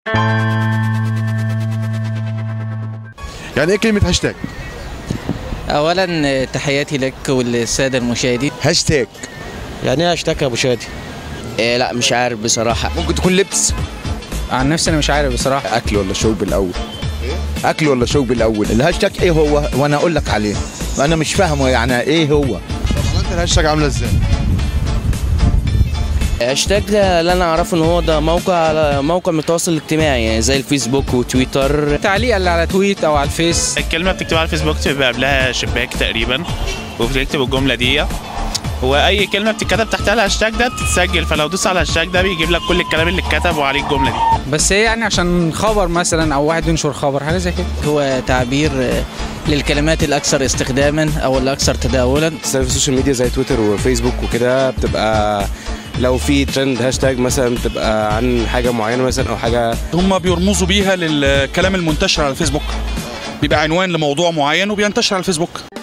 يعني ايه كلمه هاشتاج اولا تحياتي لك والساده المشاهدين هاشتاج يعني ايه هاشتاج يا ابو شادي إيه لا مش عارف بصراحه ممكن تكون لبس عن نفسي انا مش عارف بصراحه اكل ولا شرب الاول اكل ولا شرب الاول الهاشتاج ايه هو وانا اقول لك عليه انا مش فاهمه يعني ايه هو طب انت الهاشتاج عامله ازاي هاشتاج ده اللي انا اعرفه ان هو ده موقع على موقع من التواصل الاجتماعي يعني زي الفيسبوك وتويتر التعليق اللي على تويت او على الفيس الكلمة بتكتبها على الفيسبوك تبقى قبلها شباك تقريبا وبتكتب الجملة دي وأي كلمة بتتكتب تحتها الهاشتاج ده بتتسجل فلو دوس على الهاشتاج ده بيجيب لك كل الكلام اللي اتكتب وعليه الجملة دي بس هي يعني عشان خبر مثلا او واحد ينشر خبر حاجه زي كده هو تعبير آه، للكلمات الاكثر استخداما او الاكثر تداولا في السوشيال ميديا زي تويتر وفيسبوك وكده بتبقى لو في ترند هاشتاج مثلا بتبقى عن حاجه معينه مثلا او حاجه هم بيرمزوا بيها للكلام المنتشر على الفيسبوك بيبقى عنوان لموضوع معين وبينتشر على الفيسبوك